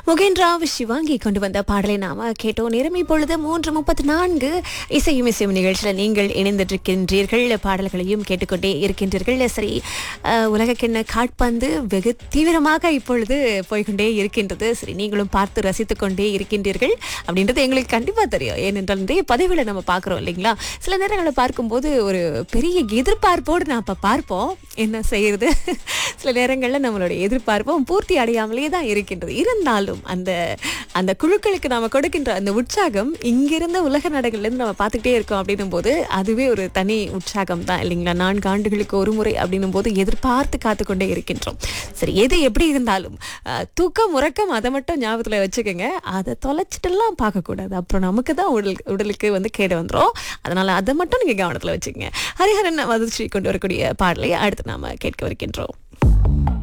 முகேந்திராவ் சிவாங்கி கொண்டு வந்த பாடலை நாம கேட்டோம் நேரம் இப்பொழுது மூன்று முப்பத்தி நான்கு இசையும் இசையும் நிகழ்ச்சியில் நீங்கள் இணைந்திருக்கின்றீர்கள் பாடல்களையும் கேட்டுக்கொண்டே இருக்கின்றீர்கள் சரி அஹ், உலகக்கிண்ண காட்பந்து வெகு தீவிரமாக இப்பொழுது போய்கொண்டே இருக்கின்றது சரி நீங்களும் பார்த்து ரசித்துக் கொண்டே இருக்கின்றீர்கள் அப்படின்றது எங்களுக்கு கண்டிப்பா தெரியும் ஏனென்றால் நிறைய பதிவுகளை நம்ம பார்க்குறோம் இல்லைங்களா சில நேரங்களை பார்க்கும்போது ஒரு பெரிய எதிர்பார்ப்போடு நான் இப்போ பார்ப்போம் என்ன செய்யறது சில நேரங்களில் நம்மளுடைய எதிர்பார்ப்பும் பூர்த்தி அடையாமலே தான் இருக்கின்றது இருந்தாலும் அந்த அந்த குழுக்களுக்கு நாம கொடுக்கின்ற அந்த உற்சாகம் இங்கிருந்த உலக நாடுகள்லேருந்து நம்ம பார்த்துக்கிட்டே இருக்கோம் அப்படின்னும் போது அதுவே ஒரு தனி உற்சாகம் தான் இல்லைங்களா நான்கு ஆண்டுகளுக்கு ஒரு முறை அப்படின்னும் போது எதிர்பார்த்து காத்துக்கொண்டே இருக்கின்றோம் சரி எது எப்படி இருந்தாலும் அஹ், தூக்கம் உறக்கம் அதை மட்டும் ஞாபகத்தில் வச்சுக்கோங்க அதை தொலைச்சிட்டுலாம் பார்க்கக்கூடாது அப்புறம் நமக்கு தான் உடல் உடலுக்கு வந்து கேடு வந்துடும் அதனால அதை மட்டும் நீங்கள் கவனத்தில் வச்சுக்கோங்க ஹரிஹரன் மதுஸ்ரீ கொண்டு வரக்கூடிய பாடலை அடுத்து நாம கேட்க இருக்கின்றோம்